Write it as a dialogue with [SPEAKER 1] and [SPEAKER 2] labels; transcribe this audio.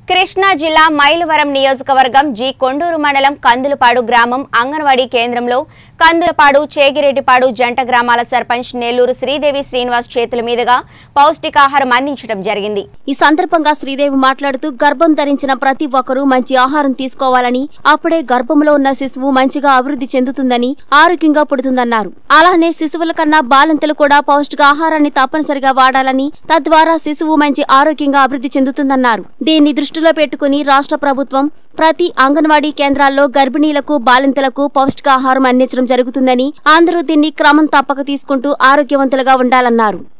[SPEAKER 1] కృష్ణా జిల్లా మైలవరం నియోజకవర్గం జి కొండూరు మండలం కందులపాడు గ్రామం అంగన్వాడీ కేంద్రంలో కందులపాడు చేగిరెడ్డిపాడు జంట గ్రామాల సర్పంచ్ నెల్లూరు శ్రీదేవి శ్రీనివాస్ చేతుల మీదుగా పౌష్టికాహారం అందించడం జరిగింది
[SPEAKER 2] ఈ సందర్భంగా శ్రీదేవి మాట్లాడుతూ గర్భం ధరించిన ప్రతి ఒక్కరూ మంచి ఆహారం తీసుకోవాలని అప్పుడే గర్భంలో ఉన్న శిశువు మంచిగా అభివృద్ధి చెందుతుందని ఆరోగ్యంగా పుడుతుందన్నారు అలానే శిశువుల కన్నా బాలింతలు కూడా పౌష్టిక ఆహారాన్ని తప్పనిసరిగా వాడాలని తద్వారా శిశువు మంచి ఆరోగ్యంగా అభివృద్ధి చెందుతుందన్నారు దీన్ని దృష్టిలో పెట్టుకుని రాష్ట్ర ప్రభుత్వం ప్రతి అంగన్వాడీ కేంద్రాల్లో గర్భిణీలకు బాలింతలకు పౌష్టికాహారం అందించడం జరుగుతుందని అందరూ దీన్ని క్రమం తప్పక తీసుకుంటూ ఆరోగ్యవంతులుగా ఉండాలన్నారు